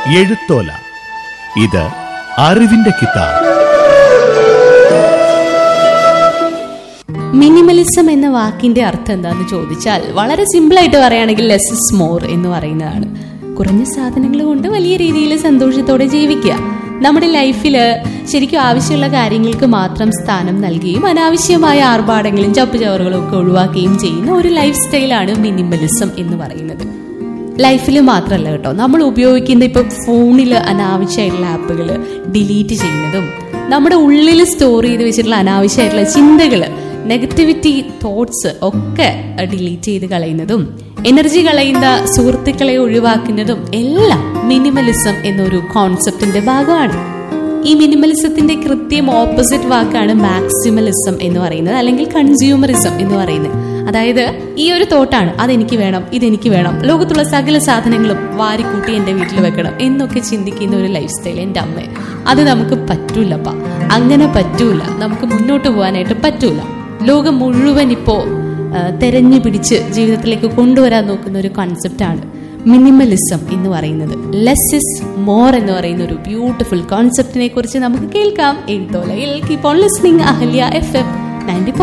എഴുത്തോല ഇത് അറിവിന്റെ കിതാബ് മിനിമലിസം എന്ന വാക്കിന്റെ അർത്ഥം എന്താന്ന് ചോദിച്ചാൽ വളരെ സിമ്പിൾ ആയിട്ട് പറയുകയാണെങ്കിൽ ലെസ് ഇസ് മോർ എന്ന് പറയുന്നതാണ് കുറഞ്ഞ സാധനങ്ങൾ കൊണ്ട് വലിയ രീതിയിൽ സന്തോഷത്തോടെ ജീവിക്കുക നമ്മുടെ ലൈഫിൽ ശരിക്കും ആവശ്യമുള്ള കാര്യങ്ങൾക്ക് മാത്രം സ്ഥാനം നൽകുകയും അനാവശ്യമായ ആർഭാടങ്ങളും ചപ്പുചവറുകളും ഒക്കെ ഒഴിവാക്കുകയും ചെയ്യുന്ന ഒരു ലൈഫ് സ്റ്റൈലാണ് മിനിമലിസം എന്ന് പറയുന്നത് ലൈഫിൽ മാത്രമല്ല കേട്ടോ നമ്മൾ ഉപയോഗിക്കുന്ന ഇപ്പൊ ഫോണിൽ അനാവശ്യമായിട്ടുള്ള ആപ്പുകൾ ഡിലീറ്റ് ചെയ്യുന്നതും നമ്മുടെ ഉള്ളിൽ സ്റ്റോർ ചെയ്ത് വെച്ചിട്ടുള്ള അനാവശ്യമായിട്ടുള്ള ചിന്തകൾ നെഗറ്റിവിറ്റി തോട്ട്സ് ഒക്കെ ഡിലീറ്റ് ചെയ്ത് കളയുന്നതും എനർജി കളയുന്ന സുഹൃത്തുക്കളെ ഒഴിവാക്കുന്നതും എല്ലാം മിനിമലിസം എന്നൊരു കോൺസെപ്റ്റിന്റെ ഭാഗമാണ് ഈ മിനിമലിസത്തിന്റെ കൃത്യം ഓപ്പോസിറ്റ് വാക്കാണ് മാക്സിമലിസം എന്ന് പറയുന്നത് അല്ലെങ്കിൽ കൺസ്യൂമറിസം എന്ന് പറയുന്നത് അതായത് ഈ ഒരു തോട്ടാണ് അതെനിക്ക് വേണം ഇതെനിക്ക് വേണം ലോകത്തുള്ള സകല സാധനങ്ങളും വാരിക്കൂട്ടി എന്റെ വീട്ടിൽ വെക്കണം എന്നൊക്കെ ചിന്തിക്കുന്ന ഒരു ലൈഫ് സ്റ്റൈൽ എന്റെ അമ്മ അത് നമുക്ക് പറ്റൂലപ്പ അങ്ങനെ പറ്റൂല നമുക്ക് മുന്നോട്ട് പോകാനായിട്ട് പറ്റൂല ലോകം മുഴുവൻ ഇപ്പോ ആ, തെരഞ്ഞു പിടിച്ച് ജീവിതത്തിലേക്ക് കൊണ്ടുവരാൻ നോക്കുന്ന ഒരു കോൺസെപ്റ്റാണ് മിനിമലിസം എന്ന് പറയുന്നത് ലെസ് ഇസ് മോർ എന്ന് പറയുന്ന ഒരു ബ്യൂട്ടിഫുൾ കോൺസെപ്റ്റിനെ കുറിച്ച് നമുക്ക് കേൾക്കാം എഴുത്തോലയിൽ keep on listening Ahalya F M ninety